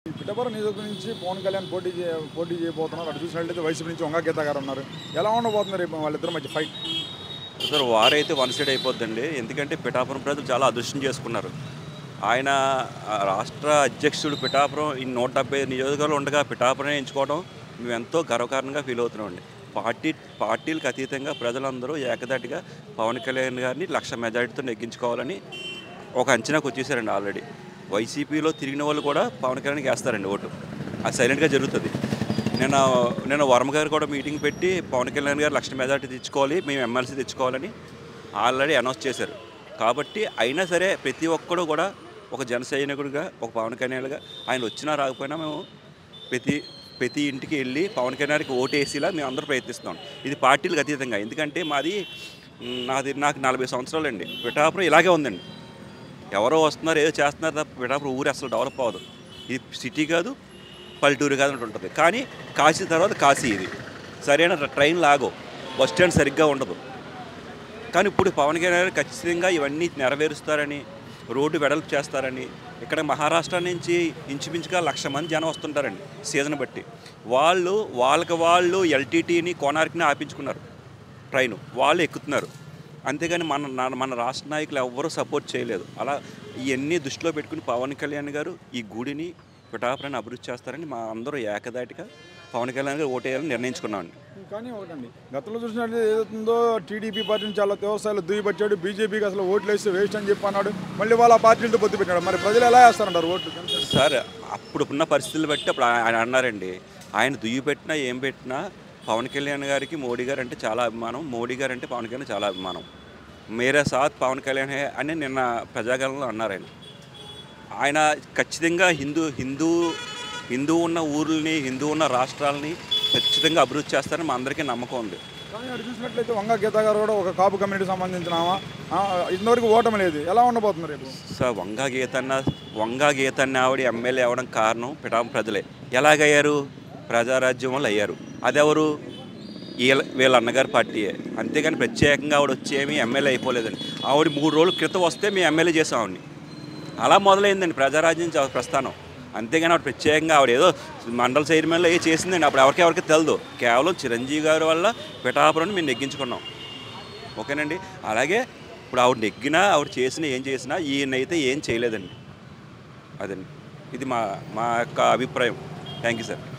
పిఠాపురం నియోజకవర్గం నుంచి పవన్ కళ్యాణ్ పోటీ చే పోటీ చేయబోతున్నారు అటు చూసినట్లయితే వైసీపీ నుంచి వంగా గీత గారు ఉన్నారు ఎలా ఉండబోతుంది రేపు వాళ్ళిద్దరి మధ్య ఫైట్ సార్ వారైతే వన్ సైడ్ అయిపోద్దండి ఎందుకంటే పిఠాపురం ప్రజలు చాలా అదృష్టం చేసుకున్నారు ఆయన ఆ, రాష్ట్ర అధ్యక్షుడు పిఠాపురం ఈ నూట డెబ్బై నియోజకవర్గాలు ఉండగా పిఠాపురం ఎంచుకోవడం మేము ఎంతో గర్వకారణంగా ఫీల్ అవుతున్నామండి పార్టీ పార్టీలకు అతీతంగా ప్రజలందరూ ఏకదాటిగా పవన్ కళ్యాణ్ గారిని లక్ష మెజారిటీతో నెగ్గించుకోవాలని ఒక అంచనాకు వచ్చేసారండి ఆల్రెడీ వైసీపీలో తిరిగిన వాళ్ళు కూడా పవన్ కళ్యాణ్కి వేస్తారండి ఓటు అది సైలెంట్గా జరుగుతుంది నేను నేను వర్మ గారు కూడా మీటింగ్ పెట్టి పవన్ కళ్యాణ్ గారు లక్ష మెజార్టీ తెచ్చుకోవాలి మేము ఎమ్మెల్సీ తెచ్చుకోవాలని ఆల్రెడీ అనౌన్స్ చేశారు కాబట్టి అయినా సరే ప్రతి ఒక్కడు కూడా ఒక జన సైనికుడిగా ఒక పవన్ కళ్యాణ్గా ఆయన వచ్చినా రాకపోయినా మేము ప్రతి ప్రతి ఇంటికి వెళ్ళి పవన్ కళ్యాణ్కి ఓటేసేలా మేము అందరూ ప్రయత్నిస్తాం ఇది పార్టీలకు అతీతంగా ఎందుకంటే మాది మ్, నాది నాకు నలభై సంవత్సరాలు అండి పిఠాపురం ఇలాగే ఉందండి ఎవరో వస్తున్నారు ఏదో చేస్తున్నారు తప్ప పిఠాపురం ఊరు అసలు డెవలప్ అవ్వదు ఇది సిటీ కాదు పల్లెటూరు కాదు అన్నట్టు ఉంటుంది కానీ కాశీ తర్వాత కాశీ ఇది సరైన ట్రైన్ లాగో బస్ స్టాండ్ సరిగ్గా ఉండదు కానీ ఇప్పుడు పవన్ కళ్యాణ్ గారు ఖచ్చితంగా ఇవన్నీ నెరవేరుస్తారని రోడ్డు వెడల్పు చేస్తారని ఇక్కడ మహారాష్ట్ర నుంచి ఇంచుమించుగా లక్ష మంది జనం వస్తుంటారండి సీజన్ బట్టి వాళ్ళు వాళ్ళకి వాళ్ళు ఎల్టీటీని కోనార్క్ని ఆపించుకున్నారు ట్రైన్ వాళ్ళు ఎక్కుతున్నారు అంతేగాని మన నా- మన రాష్ట్ర నాయకులు ఎవ్వరూ సపోర్ట్ చేయలేదు అలా ఇవన్నీ దృష్టిలో పెట్టుకుని పవన్ కళ్యాణ్ గారు ఈ గుడిని పిఠాపురాన్ని అభివృద్ధి చేస్తారని మా అందరూ ఏకదాటిగా పవన్ కళ్యాణ్ గారు ఓటేయాలని నిర్ణయించుకున్నామండి కానీ ఒకటండి గతంలో చూసినట్లయితే ఏదైతుందో టీడీపీ పార్టీని చాలా తీవ్రస్థాయిలో దుయ్యబట్టాడు బీజేపీకి అసలు ఓట్లు వేస్తే వేస్ట్ అని చెప్పి అన్నాడు మళ్ళీ వాళ్ళ పార్టీలతో పొత్తు పెట్టాడు మరి ప్రజలు ఎలా వేస్తారంటారు ఓట్లు సార్ అప్పుడు ఉన్న పరిస్థితులు బట్టి అప్పుడు ఆయన అన్నారండి ఆయన దుయ్యి పెట్టినా ఏం పెట్టినా పవన్ కళ్యాణ్ గారికి మోడీ గారు అంటే చాలా అభిమానం మోడీ గారు అంటే పవన్ కళ్యాణ్ చాలా అభిమానం మేరే సాత్ పవన్ కళ్యాణ్ హే అని నిన్న ప్రజాగణంలో అన్నారు ఆయన ఆయన ఖచ్చితంగా హిందూ హిందూ హిందూ ఉన్న ఊర్లని హిందూ ఉన్న రాష్ట్రాలని ఖచ్చితంగా అభివృద్ధి చేస్తారని మా అందరికీ నమ్మకం ఉంది కానీ అటు చూసినట్లయితే వంగ గీత గారు కూడా ఒక కాపు కమ్యూనిటీకి సంబంధించిన ఆమె. ఆ, ఇంతవరకు ఓటమి లేదు ఎలా ఉండబోతుంది రేపు సార్ వంగా గీతన్న వంగా గీతన్న ఆవిడ ఎమ్మెల్యే అవ్వడం కారణం పిఠాం ప్రజలే ఎలాగయ్యారు ప్రజారాజ్యం వల్ల అయ్యారు అదెవరు వీళ్ళ వీళ్ళ అన్నగారి పార్టీయే అంతేగాని ప్రత్యేకంగా ఆవిడ వచ్చి ఏమీ ఎమ్మెల్యే అయిపోలేదండి ఆవిడ మూడు రోజుల క్రితం వస్తే మేము ఎమ్మెల్యే చేసాం ఆవిడని అలా మొదలైందండి ప్రజారాజ్యం చ- ప్రస్థానం అంతేగాని ఆవిడ ప్రత్యేకంగా ఆవిడ ఏదో మండల చైర్మన్లో ఏ చేసిందండి అప్పుడు ఎవరికి ఎవరికి తెలియదు కేవలం చిరంజీవి గారి వల్ల పిఠాపురం మేము నెగ్గించుకున్నాం ఓకేనండి అలాగే ఇప్పుడు ఆవిడ నెగ్గినా ఆవిడ చేసినా ఏం చేసినా ఈయనైతే ఏం చేయలేదండి అదండి ఇది మా మా యొక్క అభిప్రాయం థ్యాంక్ యూ సార్